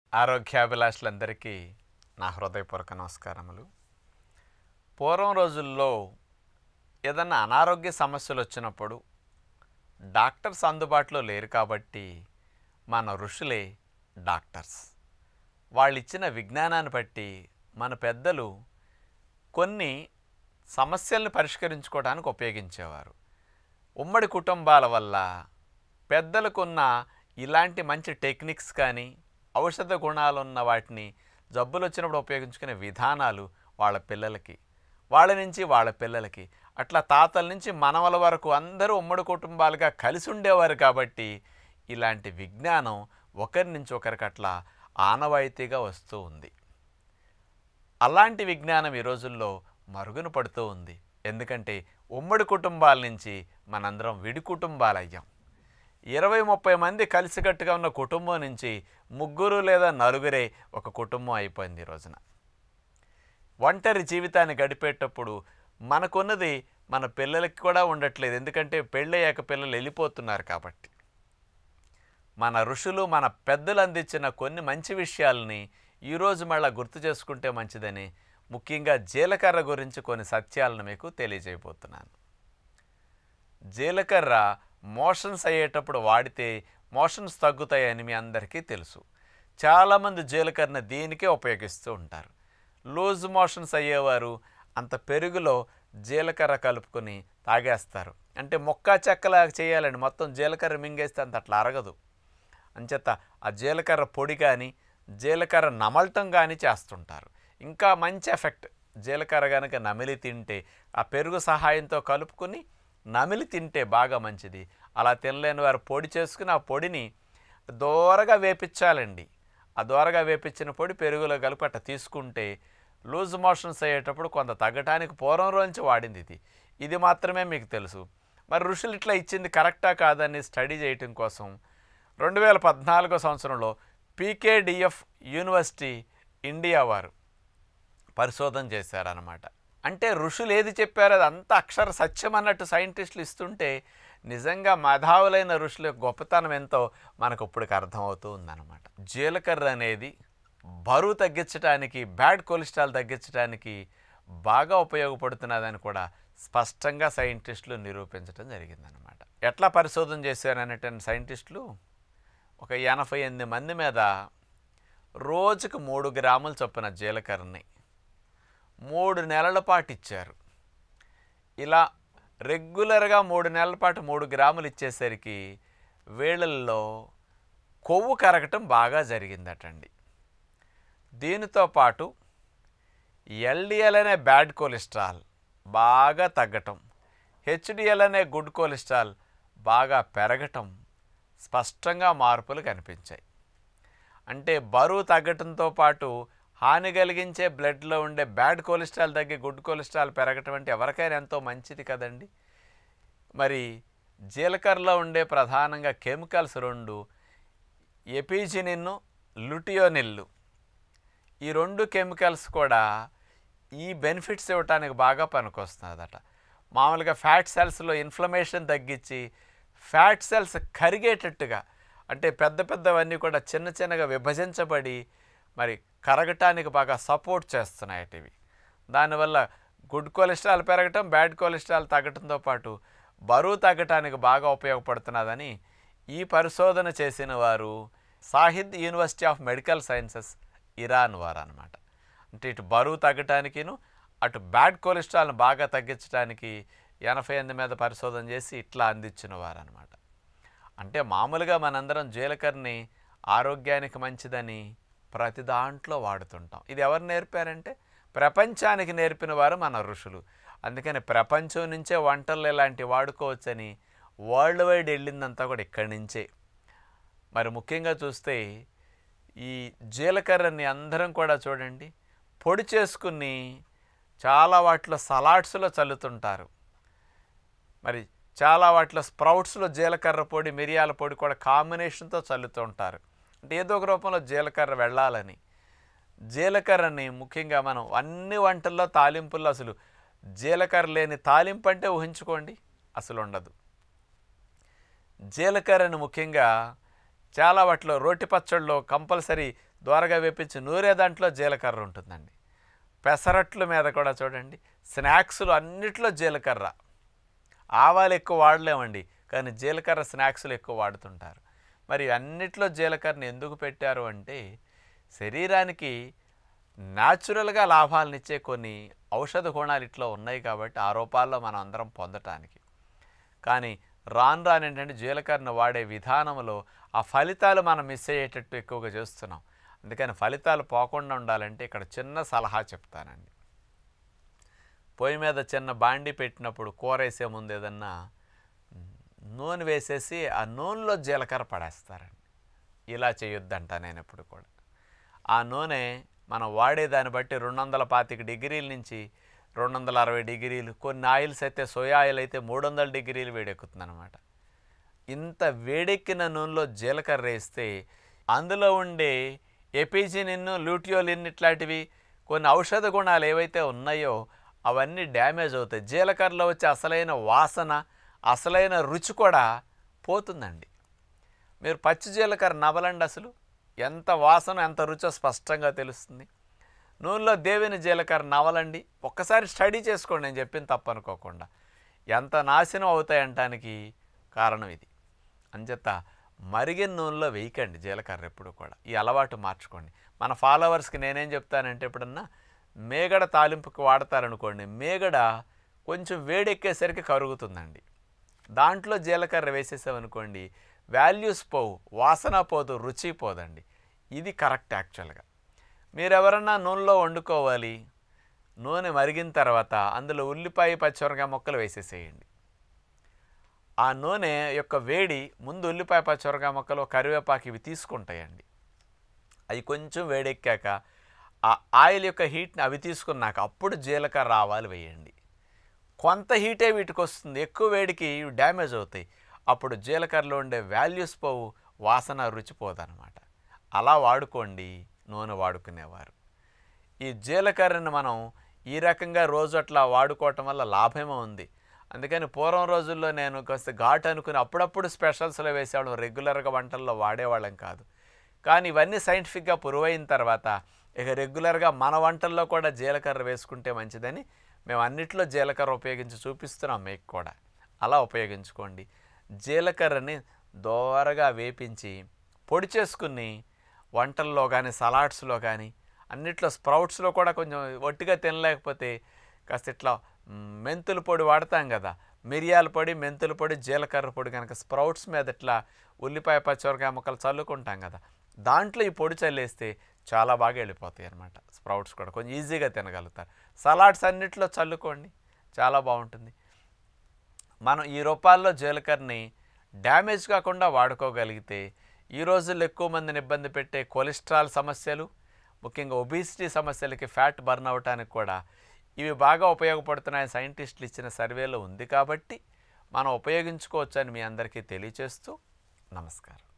ఆరోగ్యాభిలాషులందరికీ నా హృదయపూర్వక నమస్కారములు పూర్వం రోజుల్లో ఏదన్నా అనారోగ్య సమస్యలు వచ్చినప్పుడు డాక్టర్స్ అందుబాటులో లేరు కాబట్టి మన ఋషులే డాక్టర్స్ వాళ్ళు ఇచ్చిన విజ్ఞానాన్ని బట్టి మన పెద్దలు కొన్ని సమస్యల్ని పరిష్కరించుకోవడానికి ఉపయోగించేవారు ఉమ్మడి కుటుంబాల వల్ల పెద్దలకున్న ఇలాంటి మంచి టెక్నిక్స్ కానీ ఔషధ గుణాలు ఉన్న వాటిని జబ్బులు వచ్చినప్పుడు ఉపయోగించుకునే విధానాలు వాళ్ళ పిల్లలకి వాళ్ళ నుంచి వాళ్ళ పిల్లలకి అట్లా తాతల నుంచి మనవల వరకు అందరూ ఉమ్మడి కుటుంబాలుగా కలిసి ఉండేవారు కాబట్టి ఇలాంటి విజ్ఞానం ఒకరి నుంచి ఒకరికి అట్లా ఆనవాయితీగా వస్తూ ఉంది అలాంటి విజ్ఞానం ఈ రోజుల్లో మరుగున పడుతూ ఉంది ఎందుకంటే ఉమ్మడి కుటుంబాల నుంచి మనందరం విడి కుటుంబాలయ్యాం ఇరవై ముప్పై మంది కలిసికట్టుగా ఉన్న కుటుంబం నుంచి ముగ్గురు లేదా నలుగురే ఒక కుటుంబం అయిపోయింది ఈ రోజున ఒంటరి జీవితాన్ని గడిపేటప్పుడు మనకున్నది మన పిల్లలకి కూడా ఉండట్లేదు ఎందుకంటే పెళ్ళయ్యాక పిల్లలు వెళ్ళిపోతున్నారు కాబట్టి మన ఋషులు మన పెద్దలు అందించిన కొన్ని మంచి విషయాలని ఈరోజు మళ్ళీ గుర్తు చేసుకుంటే మంచిదని ముఖ్యంగా జీలకర్ర గురించి కొన్ని సత్యాలను మీకు తెలియజేయబోతున్నాను జీలకర్ర మోషన్స్ అయ్యేటప్పుడు వాడితే మోషన్స్ తగ్గుతాయని మీ అందరికీ తెలుసు చాలామంది జీలకర్రని దీనికే ఉపయోగిస్తూ ఉంటారు లూజ్ మోషన్స్ అయ్యేవారు అంత పెరుగులో జీలకర్ర కలుపుకొని తాగేస్తారు అంటే మొక్క చెక్కలా చేయాలండి మొత్తం జీలకర్ర మింగేస్తే అంత అట్లా అరగదు అంచేత ఆ జీలకర్ర పొడి కానీ జీలకర్ర నమలటం కానీ చేస్తుంటారు ఇంకా మంచి ఎఫెక్ట్ జీలకర్ర కనుక నమిలి తింటే ఆ పెరుగు సహాయంతో కలుపుకొని నమిలి తింటే బాగా మంచిది అలా తినలేని వారు పొడి చేసుకుని ఆ పొడిని దోరగా వేపించాలండి ఆ దోరగా వేపించిన పొడి పెరుగులో కలిపి అట్ట తీసుకుంటే లూజ్ మోషన్స్ అయ్యేటప్పుడు కొంత తగ్గటానికి పూర్వం రోజు వాడింది ఇది ఇది మాత్రమే మీకు తెలుసు మరి ఋషులు ఇట్లా ఇచ్చింది కరెక్టా కాదని స్టడీ చేయటం కోసం రెండు వేల పద్నాలుగో సంవత్సరంలో పీకేడిఎఫ్ యూనివర్సిటీ ఇండియా వారు పరిశోధన చేశారనమాట అంటే ఋషులు ఏది చెప్పారో అది అంత అక్షర సత్యం అన్నట్టు సైంటిస్టులు ఇస్తుంటే నిజంగా మేధావులైన ఋషుల యొక్క గొప్పతనం ఎంతో మనకు ఇప్పటికి అర్థమవుతూ ఉందన్నమాట జీలకర్ర అనేది బరువు తగ్గించడానికి బ్యాడ్ కొలెస్ట్రాల్ తగ్గించడానికి బాగా ఉపయోగపడుతున్నదని కూడా స్పష్టంగా సైంటిస్టులు నిరూపించడం జరిగిందనమాట ఎట్లా పరిశోధన చేశారనేటువంటి సైంటిస్టులు ఒక ఎనభై ఎనిమిది మంది మీద రోజుకు మూడు గ్రాముల చొప్పున జీలకర్రని మూడు నెలల పాటు ఇచ్చారు ఇలా రెగ్యులర్గా మూడు నెలల పాటు మూడు గ్రాములు ఇచ్చేసరికి వీళ్ళల్లో కొవ్వు కరగటం బాగా జరిగిందటండి దీనితో పాటు ఎల్డిఎల్ అనే బ్యాడ్ కొలెస్ట్రాల్ బాగా తగ్గటం హెచ్డిఎల్ అనే గుడ్ కొలెస్ట్రాల్ బాగా పెరగటం స్పష్టంగా మార్పులు కనిపించాయి అంటే బరువు తగ్గటంతో పాటు హాని కలిగించే బ్లడ్లో ఉండే బ్యాడ్ కొలెస్ట్రాల్ తగ్గి గుడ్ కొలెస్ట్రాల్ పెరగటం అంటే ఎవరికైనా ఎంతో మంచిది కదండి మరి జీలకర్రలో ఉండే ప్రధానంగా కెమికల్స్ రెండు ఎపిజినిన్ లుటియోనిల్లు ఈ రెండు కెమికల్స్ కూడా ఈ బెనిఫిట్స్ ఇవ్వటానికి బాగా పనికొస్తున్నదట మామూలుగా ఫ్యాట్ సెల్స్లో ఇన్ఫ్లమేషన్ తగ్గించి ఫ్యాట్ సెల్స్ కరిగేటట్టుగా అంటే పెద్ద పెద్దవన్నీ కూడా చిన్న చిన్నగా విభజించబడి మరి కరగటానికి బాగా సపోర్ట్ చేస్తున్నాయట ఇవి దానివల్ల గుడ్ కొలెస్ట్రాల్ పెరగటం బ్యాడ్ కొలెస్ట్రాల్ తగ్గటంతో పాటు బరువు తగ్గటానికి బాగా ఉపయోగపడుతున్నదని ఈ పరిశోధన చేసిన వారు Shahid university of medical sciences Iran వారు అనమాట అంటే ఇటు బరువు తగ్గటానికిను అటు బ్యాడ్ కొలెస్ట్రాల్ని బాగా తగ్గించడానికి ఎనభై ఎనిమిది మీద పరిశోధన చేసి ఇట్లా అందించిన వారు అనమాట అంటే మామూలుగా మనందరం జీలకర్రని ఆరోగ్యానికి మంచిదని ప్రతి దాంట్లో వాడుతుంటాం ఇది ఎవరు నేర్పారంటే ప్రపంచానికి నేర్పిన వారు మన ఋషులు అందుకని ప్రపంచం నుంచే వంటలు ఇలాంటి వాడుకోవచ్చని వరల్డ్ వైడ్ వెళ్ళిందంతా కూడా ఇక్కడి నుంచే మరి ముఖ్యంగా చూస్తే ఈ జీలకర్రని అందరం కూడా చూడండి పొడి చేసుకుని చాలా వాటిలో సలాడ్స్లో చల్లుతుంటారు మరి చాలా వాటిలో స్ప్రౌట్స్లో జీలకర్ర పొడి మిరియాల పొడి కూడా కాంబినేషన్తో చల్లుతూ ఉంటారు అంటే ఏదో ఒక రూపంలో జీలకర్ర వెళ్ళాలని జీలకర్రని ముఖ్యంగా మనం అన్ని వంటల్లో తాలింపుల్లో అసలు జీలకర్ర లేని తాలింపు అంటే ఊహించుకోండి అసలు ఉండదు జీలకర్రను ముఖ్యంగా చాలా వాటిలో రోటి పచ్చళ్ళలో కంపల్సరీ దోరగా వేపించి నూరే దాంట్లో జీలకర్ర ఉంటుందండి పెసరట్ల మీద కూడా చూడండి స్నాక్స్లు అన్నిట్లో జీలకర్ర ఆవాలు ఎక్కువ వాడలేమండి కానీ జీలకర్ర స్నాక్స్లు ఎక్కువ వాడుతుంటారు మరి అన్నిట్లో జీలకర్రని ఎందుకు పెట్టారు అంటే శరీరానికి న్యాచురల్గా లాభాలనిచ్చే కొన్ని ఔషధ గుణాలు ఇట్లా ఉన్నాయి కాబట్టి ఆ రూపాల్లో మనం అందరం పొందటానికి కానీ రాను రాను ఏంటంటే జీలకర్రను వాడే విధానంలో ఆ ఫలితాలు మనం మిస్ అయ్యేటట్టు ఎక్కువగా చేస్తున్నాం అందుకని ఫలితాలు పోకుండా ఉండాలంటే ఇక్కడ చిన్న సలహా చెప్తానండి పొయ్యి మీద చిన్న బాండి పెట్టినప్పుడు కూర వేసే ముందు ఏదన్నా నూనె వేసేసి ఆ నూనెలో జీలకర్ర పడేస్తారండి ఇలా చేయొద్దంట నేను ఎప్పుడు కూడా ఆ నూనె మనం వాడేదాన్ని బట్టి రెండు వందల పాతిక డిగ్రీల నుంచి రెండు వందల అరవై డిగ్రీలు కొన్ని ఆయిల్స్ అయితే సోయా ఆయిల్ అయితే మూడు వందల డిగ్రీలు వేడెక్కుతుంది అనమాట ఇంత వేడెక్కిన నూనెలో జీలకర్ర వేస్తే అందులో ఉండే ఎపిజినిన్ లూటియోలిన్ ఇట్లాంటివి కొన్ని ఔషధ గుణాలు ఏవైతే ఉన్నాయో అవన్నీ డ్యామేజ్ అవుతాయి జీలకర్రలో వచ్చే అసలైన వాసన అసలైన రుచి కూడా పోతుందండి మీరు పచ్చి జీలకర్ర నవలండి అసలు ఎంత వాసన ఎంత రుచో స్పష్టంగా తెలుస్తుంది నూనెలో దేవిని జీలకర్ర నవలండి ఒక్కసారి స్టడీ చేసుకోండి నేను చెప్పింది తప్పనుకోకుండా ఎంత నాశనం అవుతాయంటానికి కారణం ఇది అంచేత మరిగిన నూనెలో వేయకండి జీలకర్ర ఎప్పుడు కూడా ఈ అలవాటు మార్చుకోండి మన ఫాలోవర్స్కి నేనేం చెప్తానంటే ఎప్పుడన్నా మేగడ తాలింపుకి వాడతారనుకోండి మేగడ కొంచెం వేడెక్కేసరికి కరుగుతుందండి దాంట్లో జీలకర్ర వేసేసామనుకోండి వాల్యూస్ పోవు వాసన పోదు రుచి పోదండి ఇది కరెక్ట్ యాక్చువల్గా మీరు ఎవరన్నా నూనెలో వండుకోవాలి నూనె మరిగిన తర్వాత అందులో ఉల్లిపాయ పచ్చిమిరకాయ ముక్కలు వేసేసేయండి ఆ నూనె యొక్క వేడి ముందు ఉల్లిపాయ పచ్చిమిరకాయ ముక్కలు కరివేపాకు ఇవి తీసుకుంటాయండి అవి కొంచెం వేడెక్కాక ఆ ఆయిల్ యొక్క హీట్ని అవి తీసుకున్నాక అప్పుడు జీలకర్ర ఆవాలు వేయండి కొంత హీటే వీటికి వస్తుంది ఎక్కువ వేడికి ఇవి డ్యామేజ్ అవుతాయి అప్పుడు జీలకర్రలో ఉండే వాల్యూస్ పోవు వాసన రుచి పోదనమాట అలా వాడుకోండి నూనె వాడుకునేవారు ఈ జీలకర్రని మనం ఈ రకంగా రోజు అట్లా వాడుకోవటం వల్ల లాభమే ఉంది అందుకని పూర్వం రోజుల్లో నేను కాస్త ఘాట్ అనుకుని అప్పుడప్పుడు స్పెషల్స్లో వేసేవాళ్ళం రెగ్యులర్గా వంటల్లో వాడేవాళ్ళం కాదు కానీ ఇవన్నీ సైంటిఫిక్గా పురువైన తర్వాత ఇక రెగ్యులర్గా మన వంటల్లో కూడా జీలకర్ర వేసుకుంటే మంచిదని మేము అన్నిట్లో జీలకర్ర ఉపయోగించి చూపిస్తున్నాం మీకు కూడా అలా ఉపయోగించుకోండి జీలకర్రని దోరగా వేపించి పొడి చేసుకుని వంటల్లో కానీ సలాడ్స్లో కానీ అన్నిట్లో స్ప్రౌట్స్లో కూడా కొంచెం ఒట్టిగా తినలేకపోతే కాస్త ఇట్లా మ్, మెంతుల పొడి వాడతాం కదా మిరియాల పొడి మెంతుల పొడి జీలకర్ర పొడి కనుక స్ప్రౌట్స్ మీద ఇట్లా ఉల్లిపాయ పచ్చిమిరకాయ ముక్కలు చల్లుకుంటాం కదా దాంట్లో ఈ పొడి చల్లేస్తే చాలా బాగా వెళ్ళిపోతాయి అన్నమాట స్ప్రౌట్స్ కూడా కొంచెం ఈజీగా తినగలుగుతారు సలాడ్స్ అన్నిట్లో చల్లుకోండి చాలా బాగుంటుంది మనం ఈ రూపాల్లో జీలకర్రని డ్యామేజ్ కాకుండా వాడుకోగలిగితే ఈ రోజుల్లో ఎక్కువ మందిని ఇబ్బంది పెట్టే కొలెస్ట్రాల్ సమస్యలు ముఖ్యంగా ఒబిసిటీ సమస్యలకి ఫ్యాట్ బర్న్ అవటానికి కూడా ఇవి బాగా ఉపయోగపడుతున్నాయని సైంటిస్టులు ఇచ్చిన సర్వేలో ఉంది కాబట్టి మనం ఉపయోగించుకోవచ్చని మీ అందరికీ తెలియచేస్తూ నమస్కారం